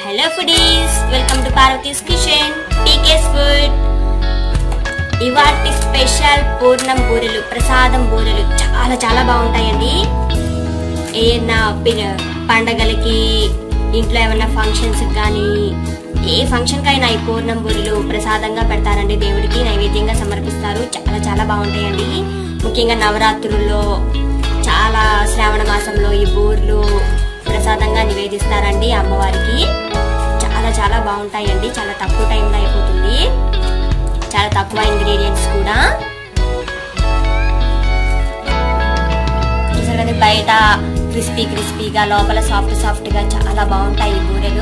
hello foodies welcome to Parvati's kitchen PK's food ఇవాటి special పూర్ణం బూరెలు ప్రసాదం బూరెలు చాలా చాలా బాగుంటాయండి ఏదైనా పిర- పండగలకి ఇంట్లో ఏమైనా ఫంక్షన్స్ కానీ ఏ ఫంక్షన్ కైనా ఈ పూర్ణం బూరెలు ప్రసాదంగా పెడతారండి దేవుడికి నైవేద్యంగా సమర్పిస్తారు చాలా చాలా బాగుంటాయండి ముఖ్యంగా నవరాత్రుల్లో చాలా శ్రావణ మాసంలో ఈ బూర్లు ప్రసాదంగా నివేదిస్తారండి అమ్మవారికి చాలా చాలా బాగుంటాయండి చాలా తక్కువ టైంలో అయిపోతుంది చాలా తక్కువ ఇంగ్రీడియంట్స్ కూడా చూసారు కదా బయట క్రిస్పీ క్రిస్పీగా లోపల సాఫ్ట్ సాఫ్ట్ గా చాలా బాగుంటాయి ఈ బూరెలు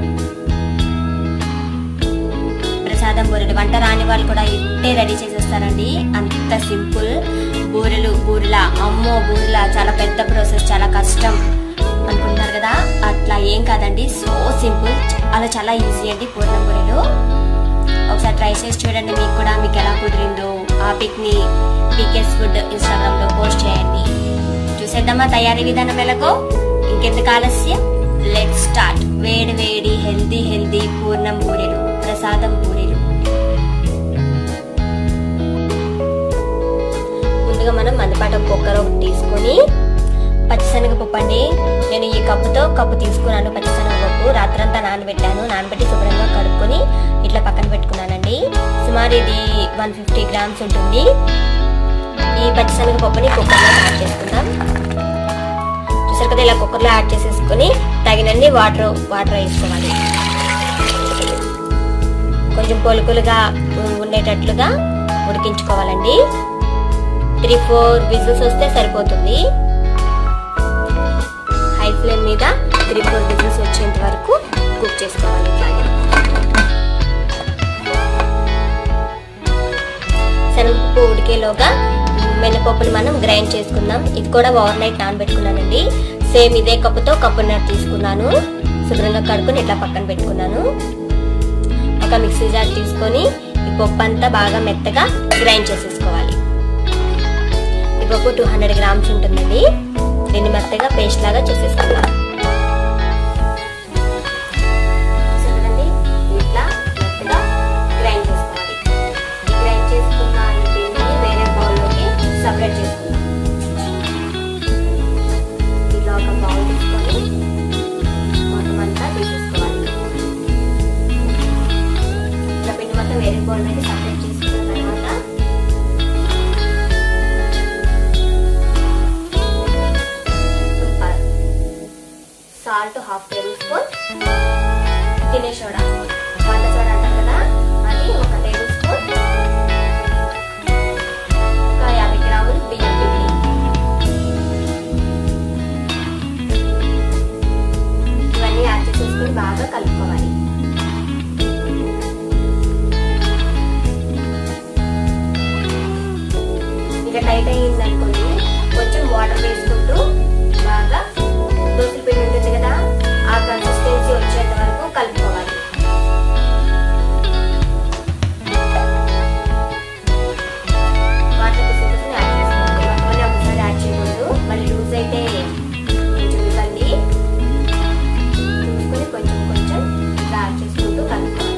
ప్రసాదం బూరెలు వంట రాని వాళ్ళు కూడా ఇట్టే రెడీ చేసేస్తారండి అంత సింపుల్ బూరెలు బూరెల అమ్మో బూరెల చాలా పెద్ద ప్రాసెస్ చాలా కష్టం అనుకుంటారు కదా అట్లా ఏం కాదండి సో సింపుల్ చాలా చాలా ఈజీ అండి పూర్ణం బూరెలు ఒకసారి ట్రై చేసి చూడండి మీకు కూడా మీకు ఎలా కుదిరిందో ఆ పిక్ ని పీకేస్ ఫుడ్ ఇన్స్టాగ్రామ్ లో పోస్ట్ చేయండి చూసేద్దామా తయారీ విధానం ఎలాగో ఇంకెందుకు ఆలస్యం లెట్ స్టార్ట్ వేడి వేడి హెల్దీ హెల్దీ పూర్ణం బూరెలు ప్రసాదం బూరెలు ముందుగా మనం మందపాట కుక్కర్ ఒకటి తీసుకొని పచ్చిశనగపప్పు అండి నేను ఈ కప్పుతో కప్పు తీసుకున్నాను పచ్చిశనగపప్పు రాత్రంతా నానబెట్టాను నానబెట్టి శుభ్రంగా కడుక్కొని ఇట్లా పక్కన పెట్టుకున్నానండి సుమారు ఇది వన్ ఫిఫ్టీ గ్రామ్స్ ఉంటుంది ఈ పచ్చిశనగపప్పుని కుక్కర్లో యాడ్ చేసుకుందాం చూసారు కదా ఇలా కుక్కర్లో యాడ్ చేసేసుకొని తగినన్ని వాటర్ వాటర్ వేసుకోవాలి కొంచెం పొలుకులుగా ఉండేటట్లుగా ఉడికించుకోవాలండి త్రీ ఫోర్ విజిల్స్ వస్తే సరిపోతుంది హై ఫ్లేమ్ మీద త్రీ ఫోర్ విజిల్స్ వచ్చేంత వరకు కుక్ చేసుకోవాలి ఇట్లాగే శనగపప్పు ఉడికేలోగా మినపప్పులు మనం గ్రైండ్ చేసుకుందాం ఇది కూడా ఓవర్ నైట్ నానబెట్టుకున్నానండి సేమ్ ఇదే కప్పుతో కప్పున్నర తీసుకున్నాను శుభ్రంగా కడుక్కుని ఇట్లా పక్కన పెట్టుకున్నాను ఒక మిక్సీ జార్ తీసుకొని ఈ పప్పు అంతా బాగా మెత్తగా గ్రైండ్ చేసేసుకోవాలి ఈ పప్పు టూ హండ్రెడ్ గ్రామ్స్ ఉంటుందండి దీన్ని మెత్తగా పేస్ట్ లాగా చేసేసుకుందాం చూడండి ఇట్లా మెత్తగా గ్రైండ్ చేసుకోవాలి ఈ గ్రైండ్ చేసుకున్న ఈ పిండిని వేరే బౌల్లోకి సపరేట్ చేసుకుందాం ఇలా ఒక బౌల్ తీసుకొని మొత్తం అంతా తీసేసుకోవాలి ఇలా పిండి మొత్తం వేరే బౌల్లోకి సపరేట్ చేసుకున్న తర్వాత సాల్ట్ హాఫ్ టేబుల్ స్పూన్ తినే సోడా వంట సోడా అంటారు కదా అది ఒక టేబుల్ స్పూన్ ఒక యాభై గ్రాములు బియ్యం పిండి ఇవన్నీ యాడ్ చేసేసుకుని బాగా కలుపుకోవాలి ఇక టైట్ అయ్యింది అనుకోండి కొంచెం వాటర్ వేసుకుంటూ బాగా దోశల పిండి ఉంటుంది కదా ఆ కన్సిస్టెన్సీ వచ్చేంత వరకు కలుపుకోవాలి వాటర్ పిసిపేసి యాడ్ చేసుకోవాలి మొత్తం ఒకసారి యాడ్ చేయకూడదు మళ్ళీ లూజ్ అయితే కొంచెం ఇవ్వండి చూసుకొని కొంచెం కొంచెం ఇలా యాడ్ చేసుకుంటూ కలుపుకోవాలి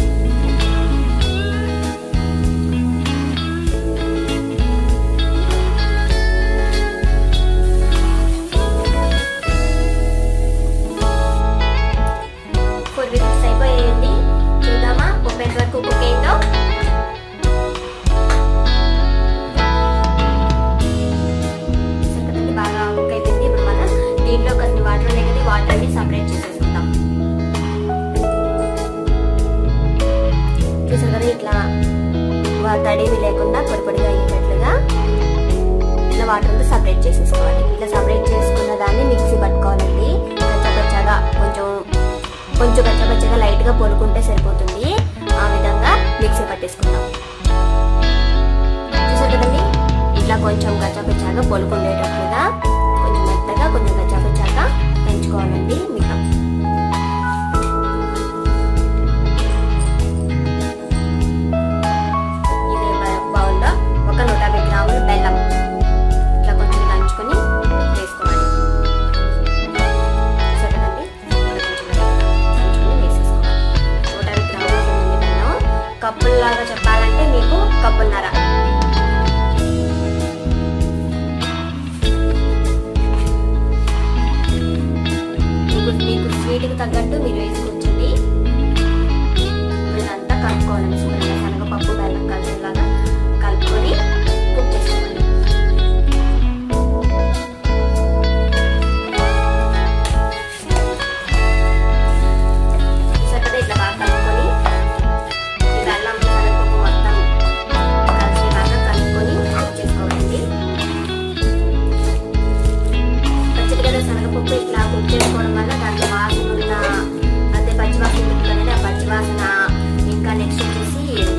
ఫోర్ విజిల్స్ అయిపోయాయండి చూద్దామా ముప్పై వరకు కుక్ అయిందో చూసారు కదండి, బాగా కుక్ అయిపోయింది ఇప్పుడు మనం దీంట్లో కొన్ని వాటర్ ఉన్నాయి కదా వాటర్ అన్ని సపరేట్ చేసేసుకుందాం చూసారు కదా ఇట్లా వా- తడివి లేకుండా పొడి పొడిగా అయ్యేటట్లుగా ఇట్లా వాటర్ అంతా సపరేట్ చేసేసుకోవాలి ఇట్లా సపరేట్ చేసుకున్న దాన్ని మిక్సీ పట్టుకోవాలండి కచ్చపచ్చగా కొంచెం కొంచెం కచ్చపచ్చగా లైట్ గా పొలుకుంటే సరిపోతుంది ఆ విధంగా మిక్సీ పట్టేసుకుందాం చూసారు కదండి ఇట్లా కొంచెం గచ్చపచ్చగా పొలుకుండేటట్లుగా కొంచెం మెత్తగా కొంచెం గచ్చపచ్చగా పెంచుకోవాలండి మీకు ఇదే బ- బౌల్లో ఒక నూట యాభై గ్రాములు బెల్లం ఇట్లా కొంచెం దంచుకొని వేసుకోవాలి చూసారు కదండి ఇట్లా కొంచెం దంచుకొని స్వీట్కి తగ్గట్టు మీరు వేసుకోవచ్చండి ఇదంతా కలుపుకోవాలండి శుభ్రంగా శనగపప్పు బెల్లం కలిసేలాగా కలుపుకొని కుక్ చేసుకోవాలి చక్కగా ఇట్లా బాగా కలుపుకొని ఈ బెల్లం శనగపప్పు మొత్తం కలిసేలాగా కలుపుకొని కుక్ చేసుకోవాలండి పచ్చడిగడ్డ శనగపప్పు ఇట్లా కుక్ చేసుకోవడం వల్ల దాంట్లో వాసన ఉన్న అదే పచ్చివాసన ఉంటుంది ఆ పచ్చివాసన ఇంకా నెక్స్ట్ వచ్చేసి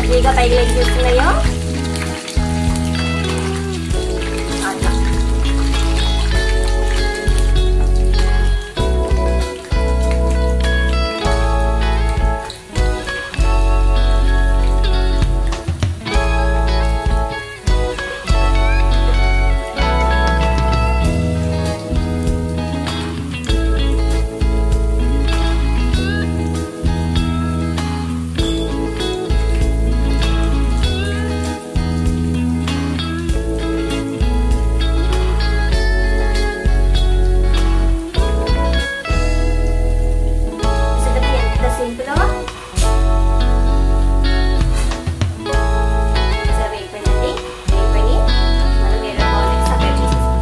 ఫ్రీగా పైకి లేచి చూస్తున్నాయో అట్లా చూసారా ఎంత సింపుల్ సరే వేగిపోయిందండి వేగిపోయి మనం వేరే బౌల్కి సపరేట్ చేసేస్తాం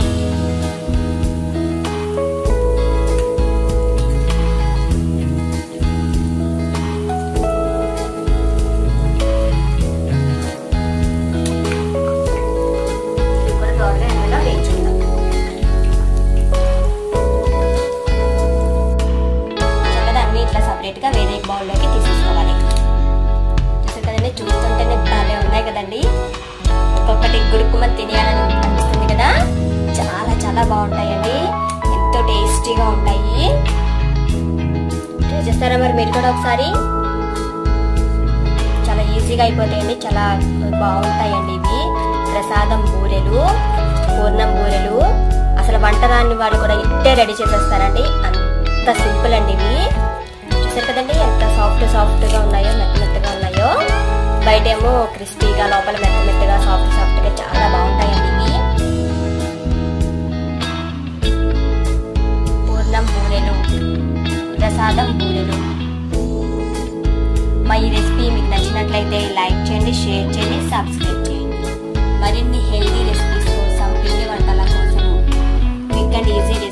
ఇది కూడా తోటగా ఎండలో వేయించుకుందాం చక్కగా అన్ని ఇట్లా సపరేట్ గా వేరే బౌల్లోకి తీసేసుకోవాలి చూసారు కదండి చూస్తుంటేనే భలే ఉన్నాయి కదండి ఒక్కొక్కటి గుడుకుమని తినేయాలని అనిపిస్తుంది కదా చాలా చాలా బాగుంటాయండి ఎంతో టేస్టీగా ఉంటాయి ట్రై చేస్తారా మరి మీరు కూడా ఒకసారి చాలా ఈజీగా అయిపోతాయండి చాలా బాగుంటాయండి ఇవి ప్రసాదం బూరెలు పూర్ణం బూరెలు అసలు వంట రాని వాళ్ళు కూడా ఇట్టే రెడీ చేసేస్తారండి అంత సింపుల్ అండి ఇవి చూసారు కదండి ఎంత సాఫ్ట్ సాఫ్ట్ గా ఉన్నాయో మెత్త మెత్తగా ఉన్నాయో బయట ఏమో క్రిస్పీగా లోపల మెత్త మెత్తగా సాఫ్ట్ సాఫ్ట్ గా చాలా బాగుంటాయండి ఇవి పూర్ణం బూరెలు ప్రసాదం బూరెలు మా ఈ రెసిపీ మీకు నచ్చినట్లయితే లైక్ చేయండి షేర్ చేయండి సబ్స్క్రైబ్ చేయండి మరిన్ని హెల్దీ రెసిపీస్ కోసం పిండి వంటల కోసం క్విక్ అండ్ ఈజీ